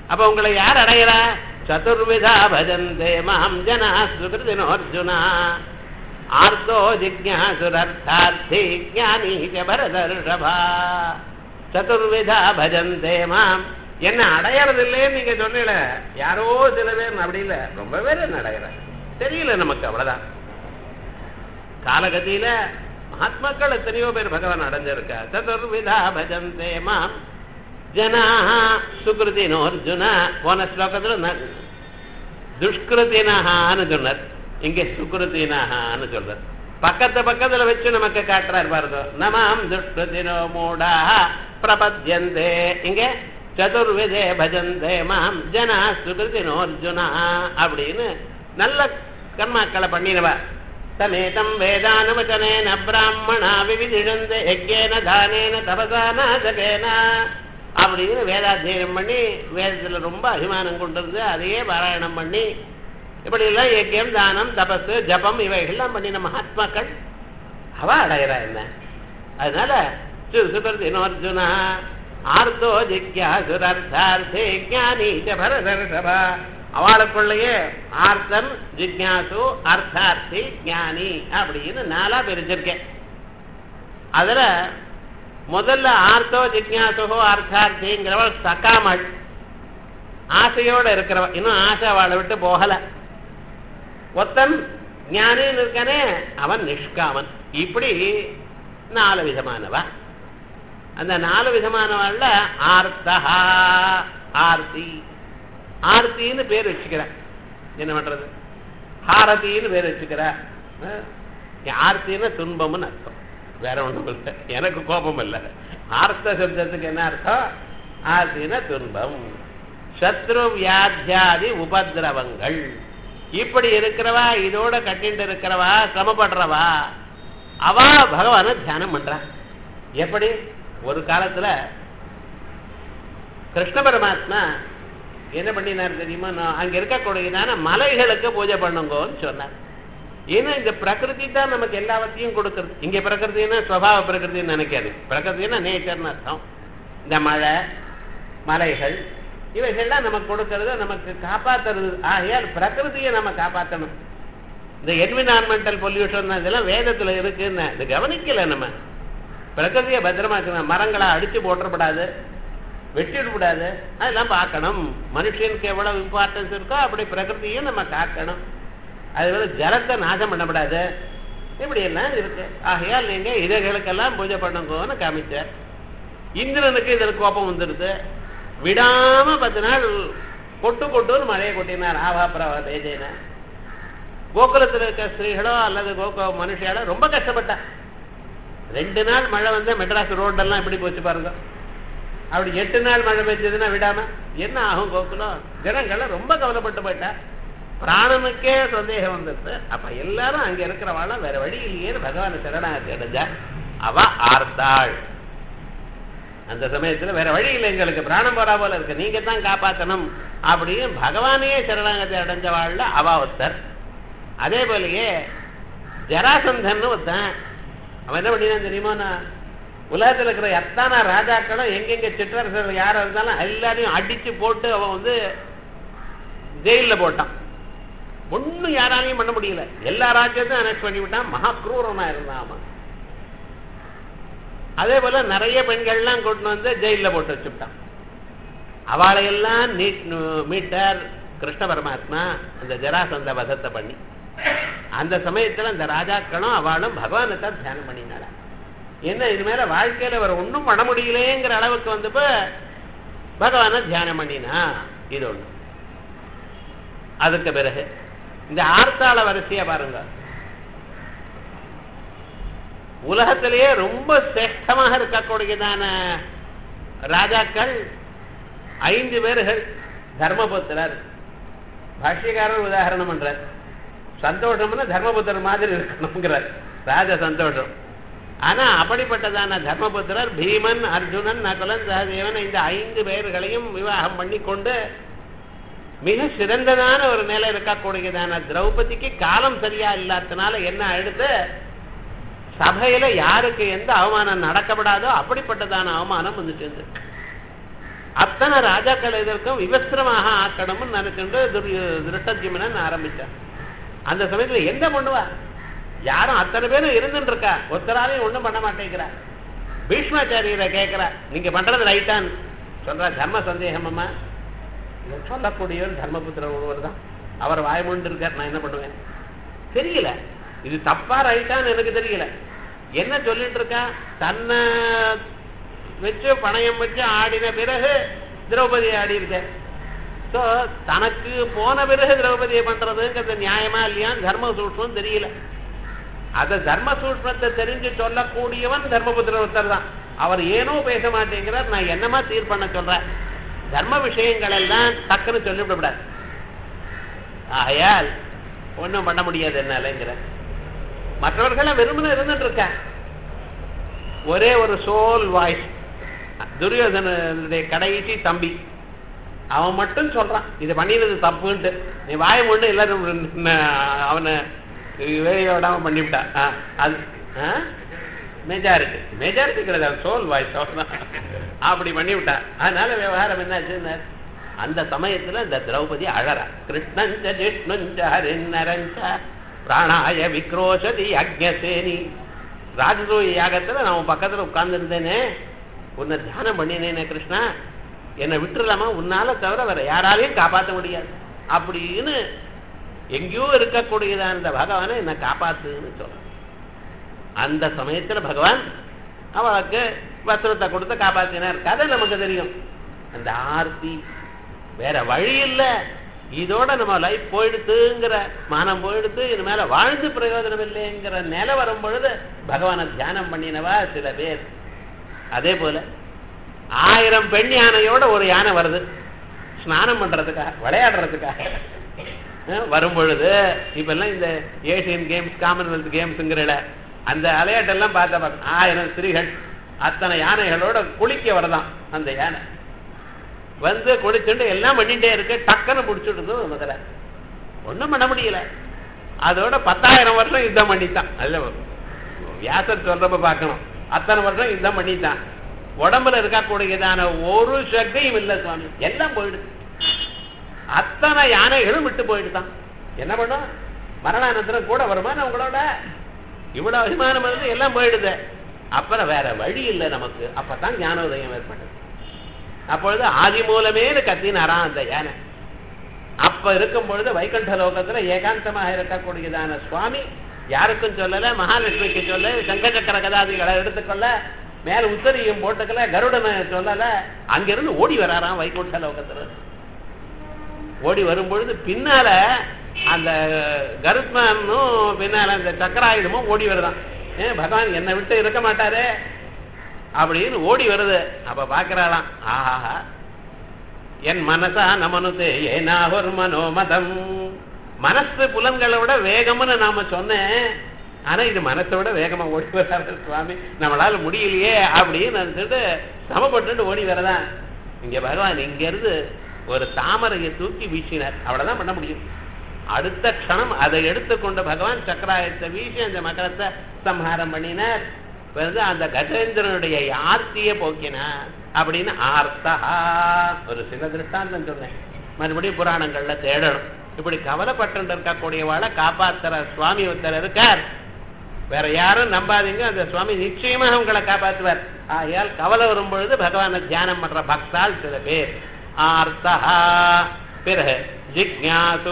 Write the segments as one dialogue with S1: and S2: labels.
S1: அப்ப உங்களை யார் அடைகிறா சதுர்விதா பஜந்தே மாம் ஜனா சுகிருதினோ அர்ஜுனா ஆர்த்தோ ஜிக்யாசுரர்த்தார்த்தி ஞானி ச பரதர்ஷபா சதுர்விதா பஜந்தே மாம் என்ன அடையறது இல்லைன்னு நீங்க சொன்னீல யாரோ சில பேர் அப்படி இல்ல ரொம்ப பேர் என்ன அடையிறாங்க தெரியல நமக்கு அவ்வளவுதான் காலகதியில மகாத்மாக்கள் எத்தனையோ பேர் பகவான் அடைஞ்சிருக்கா சதுர்விதா பஜந்தே மாம் ஜனாஹ சுகிருதினோ அர்ஜுனா போன ஸ்லோகத்துல ந- துஷ்கிருதினஹான்னு சொன்னார் இங்க சுகிருதினஹான்னு சொல்றார் பக்கத்து பக்கத்துல வச்சு நமக்கு காட்டுறார் பாருங்க நமாம் துஷ்கிருதினோ மூடா பிரபத்யந்தே இங்க சதுர்விதே பஜந்தே மாம் ஜனா சுகிருதினோ அர்ஜுனா அப்படின்னு நல்ல கர்மாக்களை பண்ணினவ தமேதம் வேதானவச்சனேன பிராமணா விவிதிழந்த யஜ்யேன தானேன தபசா நாசகேன அப்படின்னு வேதாத்தியனம் பண்ணி வேதத்துல ரொம்ப அபிமானம் கொண்டு இருந்து அதையே பாராயணம் பண்ணி இப்படி எல்லாம் யஜ்யம் தானம் தபஸ் ஜபம் இவைகள்லாம் பண்ணின மகாத்மாக்கள் அவ அடைகிறா என்ன அதனால சுசுபர்தினோ அர்ஜுனா ஆர்த்தோ ஜிக்யா சுரர்த்தார்த்தே ஞானி ச பரதர்ஷபா அவளுக்குள்ளேயே ஆர்த்தன் ஜிக்யாசு அர்த்தார்த்தி ஞானி அப்படின்னு நாலா பிரிச்சிருக்கேன் அதுல முதல்ல ஆர்த்தோ ஜிக்யாசுகோ அர்த்தார்த்திங்கிறவள் சக்காமல் ஆசையோட இருக்கிறவ இன்னும் ஆசை அவளை விட்டு போகல ஒத்தன் ஞானின்னு இருக்கானே அவன் நிஷ்காமன் இப்படி நாலு விதமானவ அந்த நாலு விதமானவள்ல ஆர்த்தஹா ஆர்த்தி ஆர்த்தின்னு பேர் வச்சுக்கிறேன் என்ன பண்றது ஹாரதின்னு பேர் வச்சுக்கிற ஆர்த்தின்னு துன்பம்னு அர்த்தம் வேற ஒண்ணும் இல்லை எனக்கு கோபம் இல்லை ஆர்த்த சப்தத்துக்கு என்ன அர்த்தம் ஆர்த்தின துன்பம் சத்ரு வியாத்தியாதி உபதிரவங்கள் இப்படி இருக்கிறவா இதோட கட்டிட்டு இருக்கிறவா சிரமப்படுறவா அவ பகவான தியானம் பண்றா எப்படி ஒரு காலத்துல கிருஷ்ண பரமாத்மா என்ன பண்ணினார் தெரியுமா நான் அங்க இருக்கக்கூடியதான மலைகளுக்கு பூஜை பண்ணுங்கன்னு சொன்னார் ஏன்னா இந்த பிரகிருதி தான் நமக்கு எல்லாவற்றையும் கொடுக்கறது இங்க பிரகிருதினா சுவாவ பிரகிருதின்னு நினைக்காது பிரகிருதினா நேச்சர்னு அர்த்தம் இந்த மழை மலைகள் இவைகள்லாம் நமக்கு கொடுக்கறது நமக்கு காப்பாத்துறது ஆகையால் பிரகிருதியை நம்ம காப்பாற்றணும் இந்த என்விரான்மெண்டல் பொல்யூஷன் இதெல்லாம் வேதத்துல இருக்குன்னு இது கவனிக்கல நம்ம பிரகிருதியை பத்திரமா இருக்கணும் மரங்களை அடிச்சு போட்டப்படாது வெட்டிடக்கூடாது அதெல்லாம் பார்க்கணும் மனுஷனுக்கு எவ்வளவு இம்பார்ட்டன்ஸ் இருக்கோ அப்படி பிரகிருதியும் நம்ம காக்கணும் அது வந்து ஜலத்தை நாசம் பண்ணக்கூடாது இப்படி எல்லாம் இருக்கு ஆகையால் நீங்க இதைகளுக்கெல்லாம் பூஜை பண்ணுங்கன்னு காமிச்சார் இந்திரனுக்கு இதில் கோபம் வந்துடுது விடாம பத்து நாள் கொட்டு கொட்டுன்னு மழையை கொட்டினார் ஆவா பிரவா தேஜேன கோகுலத்தில் இருக்க ஸ்திரீகளோ அல்லது கோகுல மனுஷியாலோ ரொம்ப கஷ்டப்பட்டா ரெண்டு நாள் மழை வந்து மெட்ராஸ் ரோடெல்லாம் எப்படி போச்சு பாருங்க அப்படி எட்டு நாள் மழை பெஞ்சதுன்னா விடாம என்ன ஆகும் கோகுலம் ஜனங்கள்லாம் ரொம்ப கவலைப்பட்டு போயிட்டா பிராணனுக்கே சந்தேகம் வந்துருது அப்ப எல்லாரும் அங்க இருக்கிறவாள் வேற வழி இல்லையேன்னு பகவான சரணாகி அடைஞ்சா அவ ஆர்த்தாள் அந்த சமயத்துல வேற வழி இல்லை எங்களுக்கு பிராணம் போறா போல இருக்கு நீங்க தான் காப்பாத்தணும் அப்படின்னு பகவானையே சரணாகத்தை அடைஞ்சவாள்ல அவ ஒருத்தர் அதே போலயே ஜராசந்தன் ஒருத்தன் அவன் என்ன பண்ணினான் தெரியுமா நான் உலகத்துல இருக்கிற எத்தனை ராஜாக்களும் எங்கெங்க சிற்றரசர்கள் யாரா இருந்தாலும் எல்லாரையும் அடிச்சு போட்டு அவன் வந்து ஜெயில போட்டான் ஒண்ணும் யாராலையும் பண்ண முடியல எல்லா ராஜ்யத்தையும் அனெக்ட் பண்ணி விட்டான் மகா குரூரமா இருந்தான் அவன் அதே போல நிறைய பெண்கள்லாம் கொண்டு வந்து ஜெயில போட்டு வச்சுட்டான் அவளையெல்லாம் நீட் மீட்டார் கிருஷ்ண பரமாத்மா அந்த ஜராசந்த வதத்தை பண்ணி அந்த சமயத்துல அந்த ராஜாக்களும் அவளும் பகவானை தான் தியானம் பண்ணினாள என்ன இது மேல வாழ்க்கையில அவர் ஒன்றும் பண்ண முடியலேங்கிற அளவுக்கு வந்தப்ப பகவானை தியானம் பண்ணினா இது ஒண்ணு அதுக்கு பிறகு இந்த ஆர்த்தாள வரிசைய பாருங்க உலகத்திலேயே ரொம்ப சிரேஷ்டமாக இருக்கக்கூடியதான ராஜாக்கள் ஐந்து பேர்கள் தர்மபுத்திரர் பாஷ்யக்காரர் உதாரணம் பண்றார் சந்தோஷம்னா தர்மபுத்திரர் மாதிரி இருக்கணுங்கிறார் ராஜ சந்தோஷம் ஆனா அப்படிப்பட்டதான தர்மபுத்திரர் பீமன் அர்ஜுனன் நகுலன் சகதேவன் இந்த ஐந்து பேர்களையும் விவாகம் பண்ணி கொண்டு மிக சிறந்ததான ஒரு நிலை இருக்கக்கூடியதான திரௌபதிக்கு காலம் சரியா இல்லாதனால என்ன ஆயிடுத்து சபையில யாருக்கு எந்த அவமானம் நடக்கப்படாதோ அப்படிப்பட்டதான அவமானம் வந்துட்டு இருக்கு அத்தனை ராஜாக்கள் இதற்கும் விவஸ்திரமாக ஆக்கணும்னு நினைச்சுட்டு திருஷ்டஜிமனன் ஆரம்பிச்சான் அந்த சமயத்துல என்ன பண்ணுவா யாரும் அத்தனை பேரும் இருந்துட்டு இருக்கா ஒருத்தராலையும் ஒண்ணும் பண்ண மாட்டேங்கிறா பீஷ்மாச்சாரியரை கேட்கிறா நீங்க பண்றது ரைட்டான்னு சொல்றா தர்ம சந்தேகம் அம்மா இதை சொல்லக்கூடியவர் தர்மபுத்திரர் ஒருவர் தான் அவர் வாய்மொண்டு இருக்கார் நான் என்ன பண்ணுவேன் தெரியல இது தப்பா ரைட்டான்னு எனக்கு தெரியல என்ன சொல்லிட்டு இருக்கா தன்னை வச்சு பணயம் வச்சு ஆடின பிறகு திரௌபதி ஆடி இருக்க ஸோ தனக்கு போன பிறகு திரௌபதியை பண்றதுங்கிறது நியாயமா இல்லையா தர்ம சூட்சம் தெரியல அத தர்ம சூட்சத்தை தெரிஞ்சு சொல்லக்கூடியவன் தர்மபுத்திர ஒருத்தர் தான் அவர் ஏனோ பேச மாட்டேங்கிறார் நான் என்னமா தீர் பண்ண சொல்றேன் தர்ம விஷயங்கள் எல்லாம் டக்குன்னு சொல்லிவிடக்கூடாது ஆகையால் ஒண்ணும் பண்ண முடியாது என்னாலங்கிற மற்றவர்களை வெறுமனே இருந்துட்டு இருக்க ஒரே ஒரு சோல் வாய்ஸ் துரியோதனுடைய கடைசி தம்பி அவன் மட்டும் சொல்றான் இது பண்ணினது தப்புன்ட்டு நீ வாய ஒண்ணு எல்லாரும் அவனை வேலையை விடாம பண்ணிவிட்டா ஆ, அது மெஜாரிட்டி மெஜாரிட்டி கிடையாது சோல் வாய்ஸ் அவ்வளவுதான் அப்படி பண்ணிவிட்டா அதனால விவகாரம் என்னாச்சுன்னு அந்த சமயத்துல இந்த திரௌபதி அழறா கிருஷ்ணஞ்ச ஜிஷ்ணுஞ்ச ஹரிநரஞ்ச பிராணாய விக்ரோஷதி அக்ஞசேனி ராஜதூய யாகத்துல நான் உன் பக்கத்துல உட்கார்ந்து இருந்தேனே உன்னை தியானம் பண்ணினேனே கிருஷ்ணா என்னை விட்டுறலாமா உன்னால தவிர வேற யாராலையும் காப்பாற்ற முடியாது அப்படின்னு எங்கேயோ இருக்கக்கூடியதான் அந்த பகவானை என்னை காப்பாத்துன்னு சொல்ற அந்த சமயத்துல பகவான் அவளுக்கு வஸ்திரத்தை கொடுத்து காப்பாத்தினார் கதை நமக்கு தெரியும் அந்த ஆர்த்தி வேற வழி இல்ல இதோட நம்ம லைஃப் போயிடுத்துங்கிற மானம் போயிடுத்து இது மேல வாழ்ந்து பிரயோஜனம் இல்லைங்கிற நிலை வரும் பொழுது பகவானை தியானம் பண்ணினவா சில பேர் அதே போல ஆயிரம் பெண் யானையோட ஒரு யானை வருது ஸ்நானம் பண்றதுக்காக விளையாடுறதுக்காக அஹ் வரும் பொழுது இப்ப எல்லாம் இந்த ஏசியன் கேம்ஸ் காமன்வெல்த் கேம்ஸ்ங்கிற அந்த விளையாட்டெல்லாம் பார்த்த பார்க்க ஆயிரம் ஸ்திரீகள் அத்தனை யானைகளோட குளிக்க வரதான் அந்த யானை வந்து குளிச்சுட்டு எல்லாம் பண்ணிட்டே இருக்கு டக்குன்னு பிடிச்சிடுது முதல்ல ஒண்ணும் பண்ண முடியல அதோட பத்தாயிரம் வருஷம் யுத்தம் பண்ணித்தான் அதுல வியாசர் சொல்றப்ப பார்க்கணும் அத்தனை வருஷம் யுத்தம் பண்ணித்தான் உடம்புல இருக்கக்கூடியதான ஒரு சக்தியும் இல்லை சுவாமி எல்லாம் போயிடுது அத்தனை யானைகளும் விட்டு போயிடுதான் என்ன பண்ணும் மரணானந்தரம் கூட வருமா நான் உங்களோட இவ்வளவு அபிமானம் வந்து எல்லாம் போயிடுது அப்புறம் வேற வழி இல்லை நமக்கு அப்பதான் ஞானோதயம் ஏற்பட்டது அப்பொழுது ஆதி மூலமேனு கத்தினாராம் அந்த யானை அப்ப இருக்கும் பொழுது வைகுண்ட லோகத்துல ஏகாந்தமாக இருக்கக்கூடியதான சுவாமி யாருக்கும் சொல்லல மகாலட்சுமிக்கு சொல்ல சங்க சக்கர கதாதிகளை எடுத்துக்கொள்ள மேல உத்தரியும் போட்டுக்கல கருடனை சொல்லல அங்கிருந்து ஓடி வராராம் வைகுண்ட லோகத்துல ஓடி வரும் பொழுது பின்னால அந்த கருத்மானும் பின்னால அந்த சக்கராயுதமும் ஓடி வருதான் ஏன் பகவான் என்னை விட்டு இருக்க மாட்டாரே அப்படின்னு ஓடி வருது அப்ப பாக்குறாளாம் ஆஹா என் மனசா நமனுதே ஏனாகுர் மனோமதம் மனசு புலன்களை விட வேகம்னு நாம சொன்னேன் ஆனா இது மனசை விட வேகமா ஓடி வர்றாரு சுவாமி நம்மளால முடியலையே அப்படின்னு நினைச்சிட்டு சமப்பட்டு ஓடி வரதான் இங்க பகவான் இங்க இருந்து ஒரு தாமரையை தூக்கி வீசினார் அவ்வளவுதான் பண்ண முடியும் அடுத்த க்ஷணம் அதை எடுத்துக்கொண்ட பகவான் சக்கராயத்தை வீசி அந்த மகரத்தை சம்ஹாரம் பண்ணினார் வந்து அந்த கஜேந்திரனுடைய ஆர்த்தியை போக்கினார் அப்படின்னு ஆர்த்தா ஒரு சில திருஷ்டாந்தம் சொன்னேன் மறுபடியும் புராணங்கள்ல தேடணும் இப்படி கவலைப்பட்டு இருக்கக்கூடியவாளை காப்பாத்துற சுவாமி ஒருத்தர் இருக்கார் வேற யாரும் நம்பாதீங்க அந்த சுவாமி நிச்சயமாக உங்களை காப்பாற்றுவார் ஆகையால் கவலை வரும் பொழுது பகவானை தியானம் பண்ற பக்தால் சில பேர் ஆர்த்தா பிறகு ஜிக்ஞாசு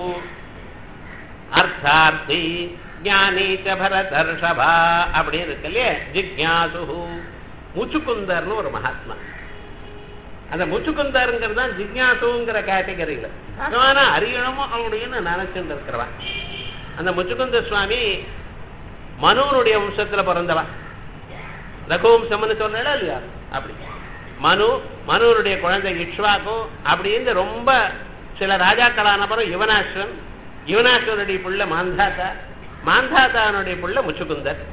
S1: அர்த்தார்த்தி ஞானீச்ச பரதர்ஷபா அப்படின்னு இருக்கு இல்லையா ஜிக்ஞாசு முச்சுக்குந்தர்னு ஒரு மகாத்மா அந்த முச்சுக்குந்தருங்கிறது தான் ஜிக்ஞாசுங்கிற கேட்டகரியில பகவான அறியணுமோ அப்படின்னு நினைச்சுட்டு இருக்கிறவன் அந்த முச்சுக்குந்த சுவாமி மனுவனுடைய வம்சத்துல பிறந்தவன் ரகுவம்சம்னு சொன்னா இல்லையா அப்படி மனு மனுவனுடைய குழந்தை இக்ஷ்வாக்கும் அப்படின்னு ரொம்ப சில ராஜாக்களான பிறகு யுவனாஸ்வன் யுவனாஸ்வனுடைய புள்ள மாந்தாத்தா மாந்தாத்தானுடைய புள்ள முச்சுக்குந்தர்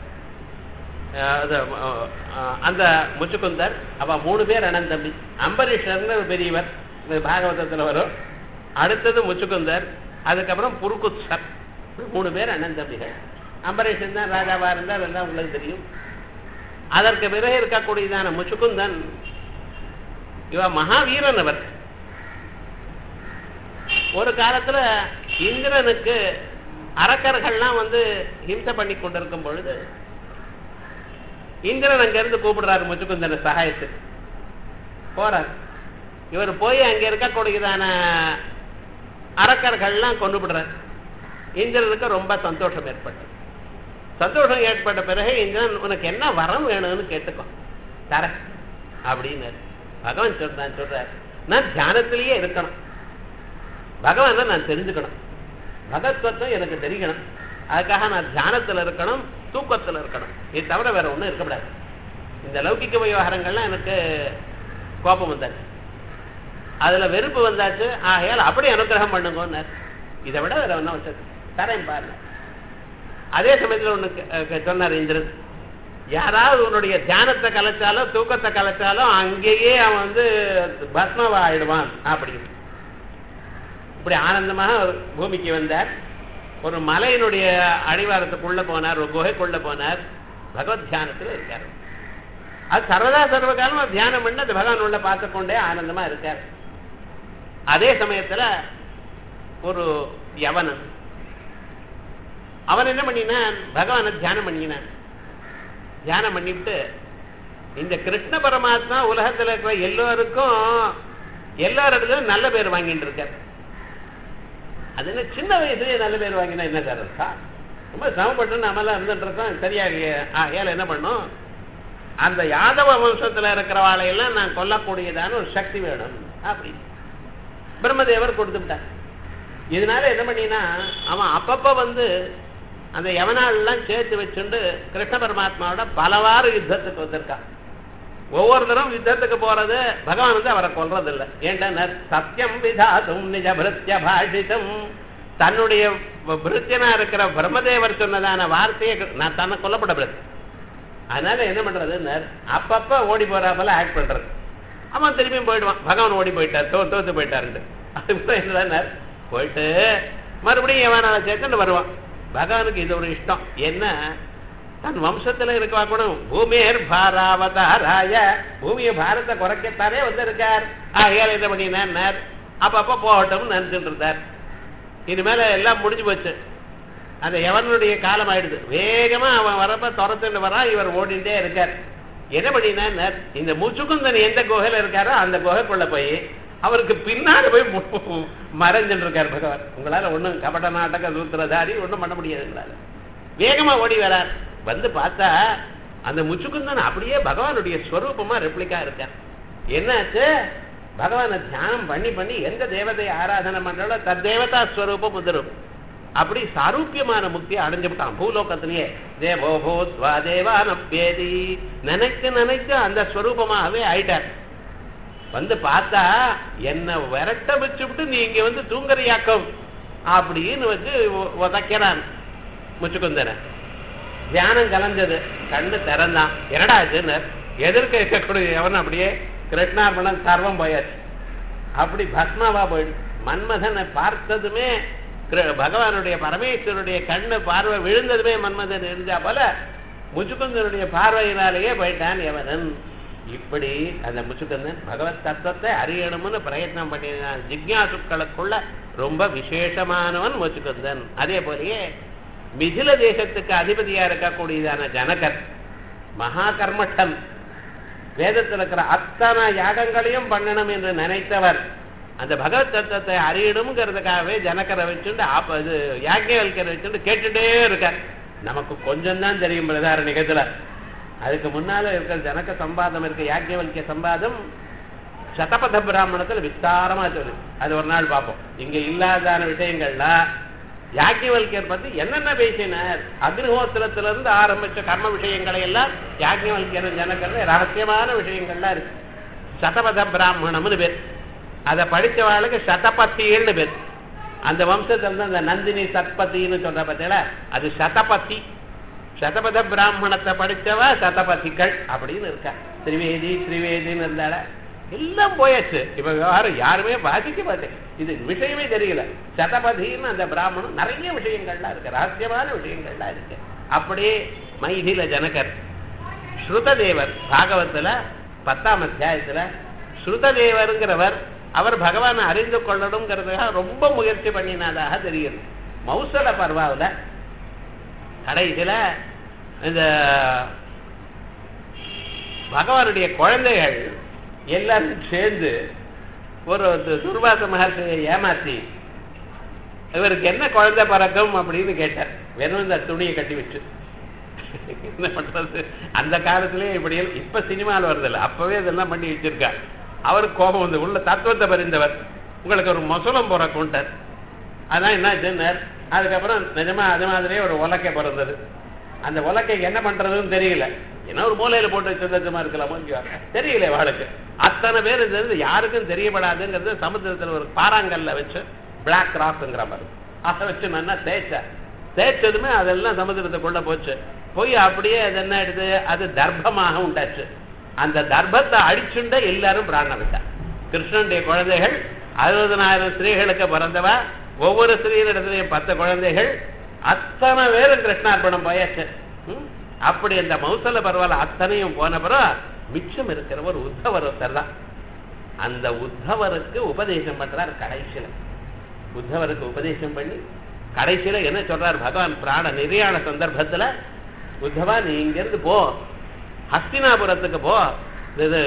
S1: அந்த முச்சுக்குந்தர் அவ மூணு பேர் அண்ணன் தம்பி அம்பரீஷர்னு ஒரு பெரியவர் பாகவதத்துல வரும் அடுத்தது முச்சுக்குந்தர் அதுக்கப்புறம் புருக்குத்சர் மூணு பேர் அண்ணன் தம்பிகள் அம்பரீஷன் தான் ராஜாவா இருந்தார் எல்லாம் உங்களுக்கு தெரியும் அதற்கு பிறகு இருக்கக்கூடியதான முச்சுக்குந்தன் இவ மகாவீரன் அவர் ஒரு காலத்துல இந்திரனுக்கு அரக்கர்கள்லாம் வந்து ஹிம்சை பண்ணி கொண்டிருக்கும் பொழுது இந்திரன் அங்க இருந்து கூப்பிடுறாரு முச்சுக்குந்தன சகாயத்துக்கு போறார் இவர் போய் அங்க இருக்கக்கூடியதான அரக்கர்கள்லாம் கொண்டு விடுறார் இந்திரனுக்கு ரொம்ப சந்தோஷம் ஏற்பட்டது சந்தோஷம் ஏற்பட்ட பிறகு இந்திரன் உனக்கு என்ன வரம் வேணும்னு கேட்டுக்கோ தர அப்படின்னு பகவான் சொல்றான் சொல்றார் நான் தியானத்திலேயே இருக்கணும் பகவானை நான் தெரிஞ்சுக்கணும் பகவத்வத்தம் எனக்கு தெரியணும் அதுக்காக நான் தியானத்துல இருக்கணும் தூக்கத்துல இருக்கணும் இது தவிர வேற ஒண்ணும் இருக்கக்கூடாது இந்த லௌகிக்க விவகாரங்கள்லாம் எனக்கு கோபம் வந்தாச்சு அதுல வெறுப்பு வந்தாச்சு ஆகையால் அப்படி அனுகிரகம் பண்ணுங்கன்னார் இதை விட வேற ஒன்றும் வச்சது தரேன் பாருங்க அதே சமயத்துல ஒண்ணு கே- கே- சொன்னார் இந்திரன் யாராவது உன்னுடைய தியானத்தை கலைச்சாலோ தூக்கத்தை கலைச்சாலும் அங்கேயே அவன் வந்து பஸ்மவா ஆயிடுவான் அப்படின்னு இப்படி ஆனந்தமாக ஒரு பூமிக்கு வந்தார் ஒரு மலையினுடைய அடிவாரத்துக்குள்ள போனார் ஒரு குகைக்குள்ள போனார் பகவத் தியானத்துல இருக்கார் அது சர்வதா சர்வகாலமா தியானம் பண்ணி அந்த பகவான் உள்ள பார்த்து கொண்டே ஆனந்தமா இருக்கார் அதே சமயத்துல ஒரு யவனன் அவன் என்ன பண்ணினான் பகவானை தியானம் பண்ணினான் தியானம் பண்ணிவிட்டு இந்த கிருஷ்ண பரமாத்மா உலகத்துல இருக்கிற எல்லோருக்கும் எல்லாரிடத்துலயும் நல்ல பேர் வாங்கிட்டு இருக்கார் அது என்ன சின்ன வயசுலயே நல்ல பேர் வாங்கினா என்ன சார் இருக்கா ரொம்ப சிரமப்பட்டு நாமெல்லாம் இருந்துட்டு இருக்கோம் சரியா ஏழை என்ன பண்ணும் அந்த யாதவ வம்சத்துல இருக்கிறவாளையெல்லாம் நான் கொல்லக்கூடியதான ஒரு சக்தி வேணும் அப்படி பிரம்மதேவர் கொடுத்துட்டார் இதனால என்ன பண்ணினா அவன் அப்பப்ப வந்து அந்த யவனாளெல்லாம் சேர்த்து வச்சுண்டு கிருஷ்ண பரமாத்மாவோட பலவாறு யுத்தத்துக்கு வந்திருக்கான் ஒவ்வொருத்தரும் யுத்தத்துக்கு போறது பகவான் வந்து அவரை கொல்றது இல்லை ஏன்டா சத்தியம் விதாதும் நிஜ பிருத்திய பாஷிதம் தன்னுடைய பிருத்தியனா இருக்கிற பிரம்மதேவர் சொன்னதான வார்த்தையை நான் தன்னை கொல்லப்படப்படுது அதனால என்ன பண்றது அப்பப்ப ஓடி போறாப்பல ஆக்ட் பண்றது அவன் திரும்பியும் போயிடுவான் பகவான் ஓடி போயிட்டார் தோ தோத்து போயிட்டாருன்ட்டு அதுக்கப்புறம் என்னடா போயிட்டு மறுபடியும் எவனால சேர்த்துட்டு வருவான் பகவானுக்கு இது ஒரு இஷ்டம் என்ன தன் வம்சத்துல இருக்கவா கூட பூமியர் பாராவதாராய பூமியை பாரத்தை குறைக்கத்தானே வந்திருக்கார் ஆகையால் என்ன பண்ணினார் அப்பப்ப போகட்டும்னு நினைச்சுட்டு இருந்தார் இனிமேல எல்லாம் முடிஞ்சு போச்சு அந்த எவனுடைய காலம் ஆயிடுது வேகமா அவன் வரப்ப துரத்துட்டு வரான் இவர் ஓடிட்டே இருக்கார் என்ன பண்ணினார் இந்த முச்சுக்குந்தன் எந்த குகையில இருக்காரோ அந்த குகைக்குள்ள போய் அவருக்கு பின்னாடி போய் மறைஞ்சுட்டு இருக்கார் பகவான் உங்களால ஒண்ணும் கபட நாட்டக சூத்திரதாரி ஒண்ணும் பண்ண முடியாது உங்களால வேகமா ஓடி வரார் வந்து பார்த்தா அந்த முச்சுக்குந்தன் அப்படியே பகவானுடைய ஸ்வரூபமா ரெப்ளிக்கா இருக்கார் என்னாச்சு பகவானை தியானம் பண்ணி பண்ணி எந்த தேவதையை ஆராதனை பண்றாலோ தத்தேவதா ஸ்வரூபம் உதரும் அப்படி சாரூபியமான முக்தியை அடைஞ்சுட்டான் பூலோகத்திலேயே தேவோ பூத்வா தேவானப்பேதி நினைக்க நினைக்க அந்த ஸ்வரூபமாகவே ஆயிட்டார் வந்து பார்த்தா என்ன விரட்ட வச்சுவிட்டு நீ இங்க வந்து தூங்குறியாக்கம் அப்படின்னு வச்சு உதைக்கிறான் முச்சுக்குந்தன தியானம் கலந்தது கண்ணு திறந்தான் என்னடா ஆச்சுன்னு எதிர்க்க இருக்கக்கூடிய எவன் அப்படியே கிருஷ்ணார்பணம் சர்வம் போயாச்சு அப்படி பஸ்மாவா போயிடு மன்மதனை பார்த்ததுமே பகவானுடைய பரமேஸ்வருடைய கண்ணு பார்வை விழுந்ததுமே மன்மதன் இருந்தா போல முச்சுக்குந்தனுடைய பார்வையினாலேயே போயிட்டான் எவனன் இப்படி அந்த முச்சுக்கந்தன் பகவத் தத்துவத்தை அறியணும்னு பிரயத்னம் பண்ணினான் ஜிக்யாசுக்களுக்குள்ள ரொம்ப விசேஷமானவன் முச்சுக்கந்தன் அதே போலயே மிதில தேசத்துக்கு அதிபதியா இருக்கக்கூடியதான ஜனகர் மகா கர்மட்டன் வேதத்தில் இருக்கிற அத்தனை யாகங்களையும் பண்ணணும் என்று நினைத்தவர் அந்த பகவத் தத்துவத்தை அறியணுங்கிறதுக்காகவே ஜனக்கரை வச்சுட்டு ஆப்ப இது யாக்கியவல்கரை வச்சுட்டு கேட்டுட்டே இருக்கார் நமக்கு கொஞ்சம் தான் தெரியும் பிரதார நிகழ்த்துல அதுக்கு முன்னால இருக்கிற ஜனக சம்பாதம் இருக்க யாக்கியவல்கிய சம்பாதம் சதபத பிராமணத்துல விஸ்தாரமா சொல்லு அது ஒரு நாள் பார்ப்போம் இங்க இல்லாதான விஷயங்கள்லாம் யாக்கியவல்கியர் பத்தி என்னென்ன பேசினார் அக்னிஹோத்திரத்துல இருந்து ஆரம்பிச்ச கர்ம விஷயங்களை எல்லாம் யாக்கியவல்கியர் ஜனக்கர்ல ரகசியமான விஷயங்கள்லாம் இருக்கு சதபத பிராமணம்னு பேர் அதை படிச்சவாளுக்கு சதபத்தின்னு பேர் அந்த வம்சத்துல இருந்து அந்த நந்தினி சத்பத்தின்னு சொல்ற பார்த்தீங்களா அது சதபத்தி சதபத பிராமணத்தை படிச்சவ சதபதிகள் அப்படின்னு இருக்கா திரிவேதி திரிவேதின்னு இருந்தால எல்லாம் போயாச்சு இப்ப விவகாரம் யாருமே பாதிக்க மாட்டேன் இது விஷயமே தெரியல சதபதின்னு அந்த பிராமணம் நிறைய விஷயங்கள்லாம் இருக்கு ரகசியமான விஷயங்கள்லாம் இருக்கு அப்படியே மைதில ஜனகர் ஸ்ருததேவர் பாகவத்துல பத்தாம் அத்தியாயத்துல ஸ்ருததேவருங்கிறவர் அவர் பகவானை அறிந்து கொள்ளணுங்கிறதுக்காக ரொம்ப முயற்சி பண்ணினதாக தெரியுது மௌசல பர்வாவில் கடைசியில இந்த பகவானுடைய குழந்தைகள் எல்லாரும் சேர்ந்து ஒரு து- துர்வாச மகர்ஷியை ஏமாத்தி இவருக்கு என்ன குழந்தை பிறக்கும் அப்படின்னு கேட்டார் வெறும் இந்த துணியை கட்டி வச்சு என்ன பண்றது அந்த காலத்திலே இப்படி எல்லாம் இப்ப சினிமாவில் வருதில்ல அப்பவே இதெல்லாம் பண்ணி வச்சிருக்கா அவருக்கு கோபம் வந்து உள்ள தத்துவத்தை பறிந்தவர் உங்களுக்கு ஒரு மொசலம் பிறக்கும்ட்டார் அதான் என்ன சொன்னார் அதுக்கப்புறம் நிஜமா அது மாதிரியே ஒரு உலக்கை பிறந்தது அந்த உலக்கைக்கு என்ன பண்றதுன்னு தெரியல ஏன்னா ஒரு மூலையில போட்டு வச்சிருந்தமா இருக்கலாமோ இல்லையோ? தெரியல வாளுக்கு அத்தனை பேர் இருந்தது யாருக்கும் தெரியப்படாதுங்கிறது சமுத்திரத்துல ஒரு பாறாங்கல்ல வச்சு பிளாக் ராக்ங்கிற மாதிரி அதை வச்சு நல்லா தேய்ச்சா தேய்ச்சதுமே அதெல்லாம் சமுத்திரத்துக்குள்ள போச்சு போய் அப்படியே அது என்ன ஆயிடுது அது தர்ப்பமாக உண்டாச்சு அந்த தர்ப்பத்தை அடிச்சுண்ட எல்லாரும் பிராணம் விட்டா கிருஷ்ணனுடைய குழந்தைகள் அறுபதனாயிரம் ஸ்திரீகளுக்கு பிறந்தவ ஒவ்வொரு ஸ்திரீனிடத்திலையும் பத்து குழந்தைகள் அத்தனை பேரும் கிருஷ்ணார்ப்பணம் போயாச்சு ம்? அப்படி அந்த மௌசல பரவாயில்ல அத்தனையும் போன பிறகு மிச்சம் இருக்கிறவர் உத்தவர் ஒருத்தர் தான் அந்த உத்தவருக்கு உபதேசம் பண்றார் கடைசியில உத்தவருக்கு உபதேசம் பண்ணி கடைசியில என்ன சொல்றார் பகவான் பிராண நிர்யாண சந்தர்ப்பத்துல உத்தவா நீ இங்கிருந்து போ ஹஸ்தினாபுரத்துக்கு போ இது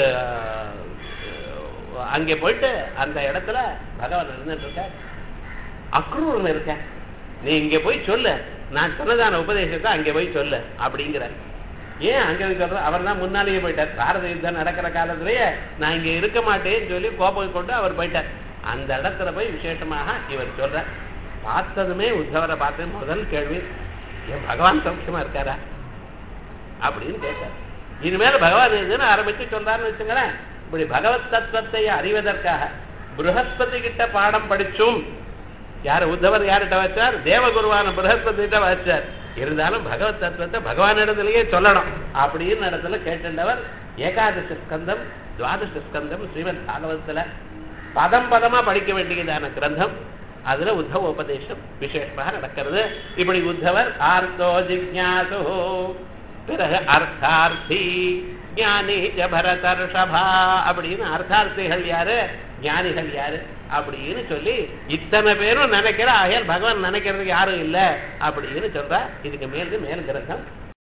S1: அஹ், அங்கே போயிட்டு அந்த இடத்துல பகவான் இருந்துட்டு இருக்க அக்ரூர்ல இருக்க நீ இங்க போய் சொல்லு நான் சொன்னதான உபதேசத்தை அங்கே போய் சொல்லு அப்படிங்கிற ஏன் அங்க போய் சொல்ற அவர் தான் முன்னாலேயே போயிட்டார் பாரத யுத்தம் நடக்கிற காலத்திலேயே நான் இங்க இருக்க மாட்டேன்னு சொல்லி கோபம் கொண்டு அவர் போயிட்டார் அந்த இடத்துல போய் விசேஷமாக இவர் சொல்ற பார்த்ததுமே உத்தவரை பார்த்து முதல் கேள்வி ஏன் பகவான் சௌக்கியமா இருக்காரா அப்படின்னு கேட்டார் இனிமேல பகவான் இதுன்னு ஆரம்பிச்சு சொல்றாருன்னு வச்சுங்களேன் இப்படி பகவத் தத்துவத்தை அறிவதற்காக ப்ரஹஸ்பதி கிட்ட பாடம் படிச்சும் யார் உத்தவர் யார்கிட்ட வச்சார் தேவகுருவான ப்ரஹஸ்பதி கிட்ட வச்சார் இருந்தாலும் பகவத் தத்துவத்தை பகவானிடத்திலேயே சொல்லணும் அப்படின்னு இடத்துல கேட்டுண்டவர் ஏகாதச ஸ்கந்தம் துவாதச ஸ்கந்தம் ஸ்ரீமத் பாகவதத்துல பதம் பதமா படிக்க வேண்டியதான கிரந்தம் அதுல உத்தவ உபதேசம் விசேஷமாக நடக்கிறது இப்படி உத்தவர் ஆர்த்தோ ஜிக்ஞாசு பிறகு அர்த்தார்த்தி ஞானி ஜ பரதர்ஷபா அப்படின்னு அர்த்தார்த்திகள் யாரு ஞானிகள் யாரு அப்படின்னு சொல்லி இத்தனை பேரும் நினைக்கிற ஆகையால் பகவான் நினைக்கிறதுக்கு யாரும் இல்லை அப்படின்னு சொல்றா இதுக்கு மேல் மேல் கிரந்தம்